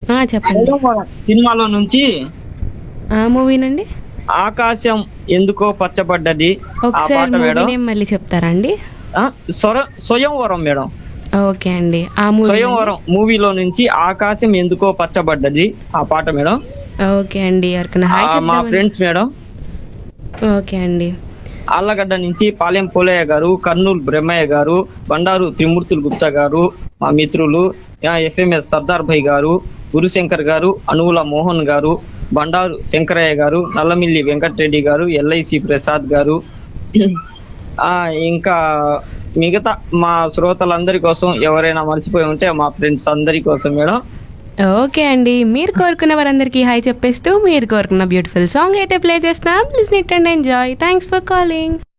ఆ, చెప్పండి సోయంవరం సినిమాలో నుంచి ఆ మూవీనండి ఆకాశం ఎందుకో పచ్చబడ్డది ఆ ఒకసారి పాట మూవీ మేడం నేమ్ మళ్ళీ చెప్తారా అండి ఆ, స్వర- స్వయంవరం మేడం ఓకే అండి ఆ మూవీ స్వయంవరం మూవీలో నుంచి ఆకాశం ఎందుకో పచ్చబడ్డది ఆ పాట మేడం ఓకే అండి ఎవరికైనా హాయ్ ఆ, మా చెప్తామని ఫ్రెండ్స్ మేడం ఓకే అండి ఆళ్ళగడ్డ నుంచి పాలెం పోలయ్య గారు కర్నూలు బ్రహ్మయ్య గారు బండారు త్రిమూర్తులు గుప్తా గారు మా మిత్రులు ఎఫ్ఎంఎస్ సర్దార్ భాయ్ గారు గురుశంకర్ గారు అనువుల మోహన్ గారు బండారు శంకరయ్య గారు నల్లమిల్లి వెంకటరెడ్డి గారు ఎల్ఐసి ప్రసాద్ గారు ఆ ఇంకా మిగతా మా శ్రోతలందరి కోసం ఎవరైనా మర్చిపోయి ఉంటే మా ఫ్రెండ్స్ అందరి కోసం మేడం ఓకే అండి మీరు కోరుకున్న వారందరికీ హాయ్ చెప్పేస్తూ మీరు కోరుకున్న బ్యూటిఫుల్ సాంగ్ అయితే ప్లే చేస్తున్నాం listen it and enjoy thanks for calling